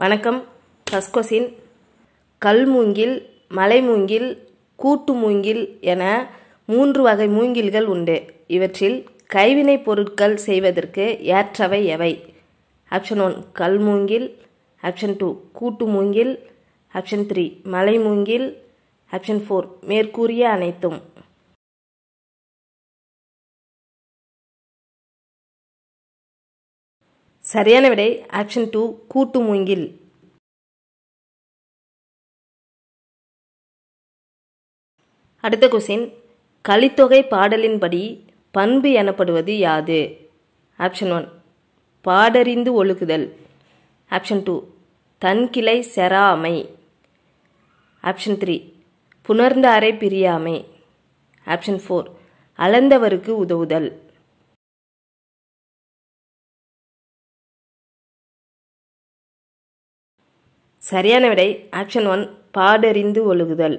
வணக்கம் first question கல்மூங்கில் மலைமூங்கில் கூட்டு மூங்கில் என மூன்று வகை மூங்கில்கள் உண்டு இவற்றில் கைவினைப் பொருட்கள் செய்வதற்கு ஏற்றவை எவை ஆப்ஷன் ஒன் கல்மூங்கில் ஆப்ஷன் டூ கூட்டு மூங்கில் ஆப்ஷன் த்ரீ மலைமூங்கில் ஆப்ஷன் ஃபோர் மேற்கூறிய அனைத்தும் சரியான விடை ஆப்ஷன் டூ கூட்டு மூங்கில் அடுத்த கொஸ்டின் கலித்தொகை பாடலின்படி பண்பு எனப்படுவது யாது ஆப்ஷன் ஒன் பாடறிந்து ஒழுகுதல் ஆப்ஷன் டூ தன்கிளை செராமை ஆப்ஷன் த்ரீ புணர்ந்த அறை பிரியாமை ஆப்ஷன் ஃபோர் அளந்தவருக்கு உதவுதல் சரியான விடை ஆப்ஷன் ஒன் பாடறிந்து ஒழுகுதல்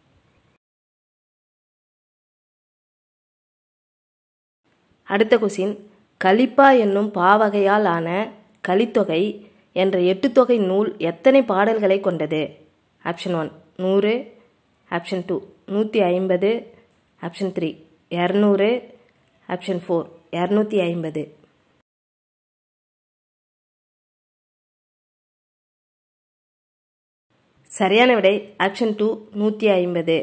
அடுத்த கொஸ்டின் கலிப்பா என்னும் பாவகையால் ஆன கலித்தொகை என்ற எட்டுத்தொகை நூல் எத்தனை பாடல்களை கொண்டது ஆப்ஷன் ஒன் நூறு ஆப்ஷன் டூ நூற்றி ஐம்பது ஆப்ஷன் த்ரீ இரநூறு ஆப்ஷன் ஃபோர் இரநூத்தி ஐம்பது சரியான விடை ஆப்ஷன் டூ நூற்றி ஐம்பது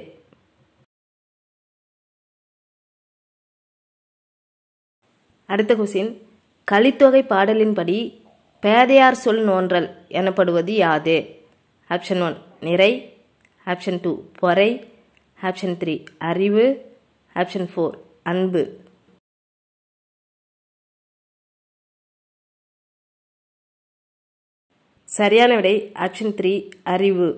அடுத்த கொஸ்டின் கலித்தொகை பாடலின்படி பேதையார் சொல் நோன்றல் எனப்படுவது யாது ஆப்ஷன் ஒன் நிறை ஆப்ஷன் டூ பொறை ஆப்ஷன் த்ரீ அறிவு ஆப்ஷன் ஃபோர் அன்பு சரியான விடை ஆப்ஷன் த்ரீ அறிவு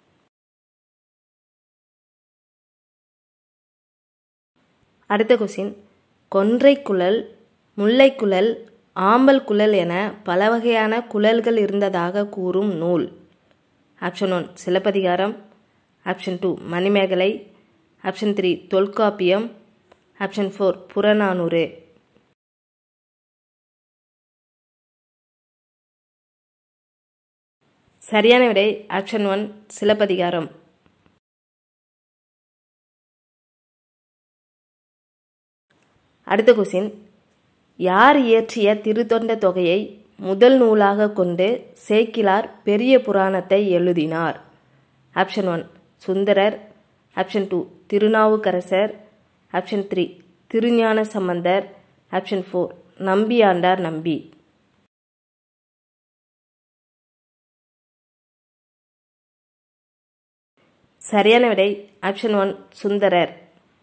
அடுத்த கொஸ்டின் கொன்றை குழல் முல்லைக்குழல் ஆம்பல் குழல் என பல வகையான குழல்கள் இருந்ததாக கூறும் நூல் option one Silappatikaram option two Manimekalai option three Tolkappiyam option four Purananuru சரியான விடை ஆப்ஷன் ஒன் சிலப்பதிகாரம் அடுத்த கொஸ்டின் யார் இயற்றிய திருத்தொண்ட தொகையை முதல் நூலாக கொண்டு சேக்கிலார் பெரிய புராணத்தை எழுதினார் option one Sundarar option two Thirunavukkarasar option three Thirugnana Sambandar option four Nambiyandar Nambi சரியான விடை ஆப்ஷன் ஒன் சுந்தரர்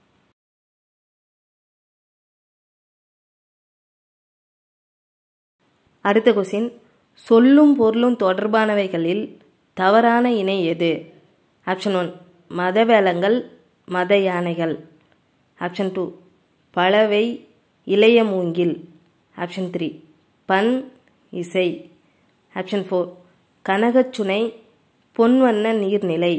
அடுத்த கொஸ்டின் சொல்லும் பொருளும் தொடர்பானவைகளில் தவறான இணை எது ஆப்ஷன் ஒன் மத வேளங்கள் மத யானைகள் ஆப்ஷன் டூ பழவை இளைய மூங்கில் ஆப்ஷன் த்ரீ பண் இசை ஆப்ஷன் ஃபோர் கனகச்சுனை பொன்வண்ண நீர்நிலை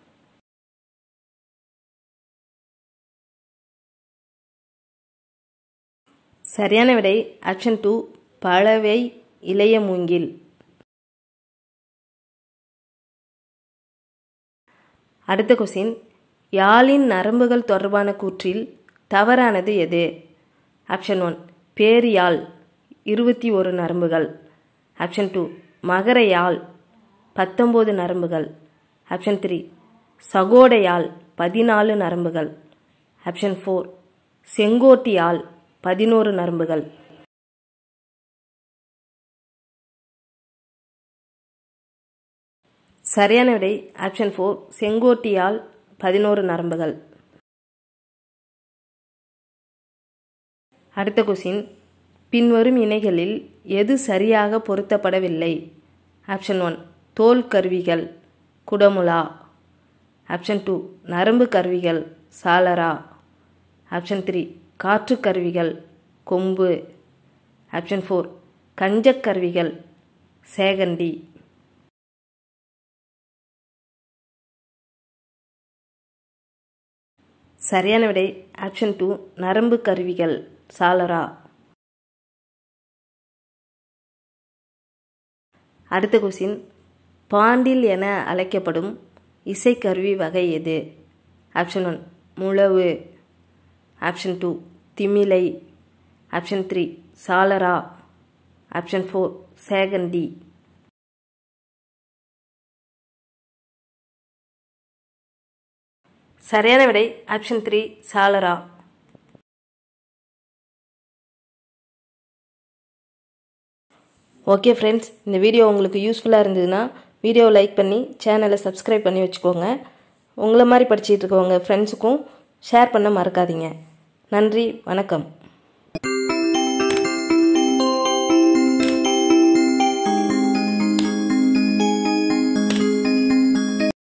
சரியான விடை ஆப்ஷன் டூ பழவை இளைய மூங்கில் அடுத்த கொஸ்டின் யாழின் நரம்புகள் தொடர்பான கூற்றில் தவறானது எது ஆப்ஷன் ஒன் பேரியாழ் இருபத்தி ஒரு நரம்புகள் ஆப்ஷன் டூ மகர யாழ் பத்தொம்போது நரம்புகள் ஆப்ஷன் த்ரீ சகோடையால் பதினாலு நரம்புகள் ஆப்ஷன் ஃபோர் செங்கோட்டியால் பதினோரு நரம்புகள் சரியான விடை ஆப்ஷன் ஃபோர் செங்கோட்டியால் பதினோரு நரம்புகள் அடுத்த கொஸ்டின் பின்வரும் இணைகளில் எது சரியாக பொருத்தப்படவில்லை ஆப்ஷன் ஒன் தோல் கருவிகள் குடமுலா ஆப்ஷன் டூ நரம்பு கருவிகள் சாலரா ஆப்ஷன் த்ரீ காற்று கருவிகள் கொம்பு ஆப்ஷன் ஃபோர் கஞ்சக் கருவிகள் சேகண்டி சரியான விடை ஆப்ஷன் டூ நரம்பு கருவிகள் சாலரா அடுத்த கொஸ்டின் பாண்டில் என அழைக்கப்படும் இசைக்கருவி வகை எது ஆப்ஷன் ஒன் முழவு ஆப்ஷன் டூ திமிலை ஆப்ஷன் த்ரீ சாலரா ஆப்ஷன் ஃபோர் சேகண்டி சரியான விடை ஆப்ஷன் த்ரீ சாலரா ஓகே ஃப்ரெண்ட்ஸ் இந்த வீடியோ உங்களுக்கு யூஸ்ஃபுல்லாக இருந்ததுன்னா வீடியோவை லைக் பண்ணி சேனலை சப்ஸ்கிரைப் பண்ணி வச்சுக்கோங்க உங்களை மாதிரி படிச்சிட்டு இருக்கவங்க ஃப்ரெண்ட்ஸுக்கும் ஷேர் பண்ண மறக்காதீங்க நன்றி வணக்கம்